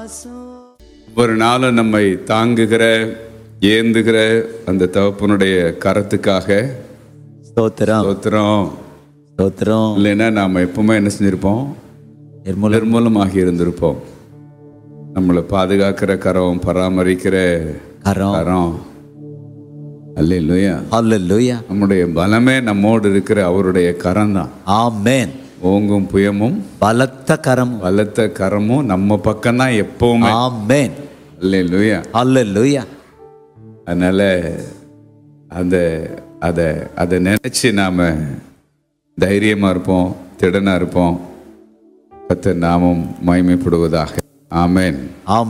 ஒவ்வொரு நாளும் நம்மை தாங்குகிற ஏந்துகிற அந்த தகப்பனுடைய கரத்துக்காக ஸ்தோத்திரம் ஸ்தோத்திரம் ஸ்தோத்திரம் இல்லைன்னா நாம் எப்பவுமே என்ன செஞ்சிருப்போம் நிர்மூல நிர்மூலமாகி இருந்திருப்போம் நம்மளை பாதுகாக்கிற கரம் பராமரிக்கிற கரம் கரம் அல்லையா ஹalleluya நம்முடைய பலமே நம்மோடு இருக்கிற அவருடைய கரம் தான் ஆமென் ஓங்கும் புயமும் பலத்த கரம் பலத்த கரமும் நம்ம பக்கம்தான் எப்பவுமே ஆமென் அல்லையா ஹalleluya அதனால அந்த அதை அதை நினைச்சு நாம தைரியமா இருப்போம் திடனா இருப்போம் கத்த நாமம் மகிமைப்படுவதாக ஆமென் ஆமென்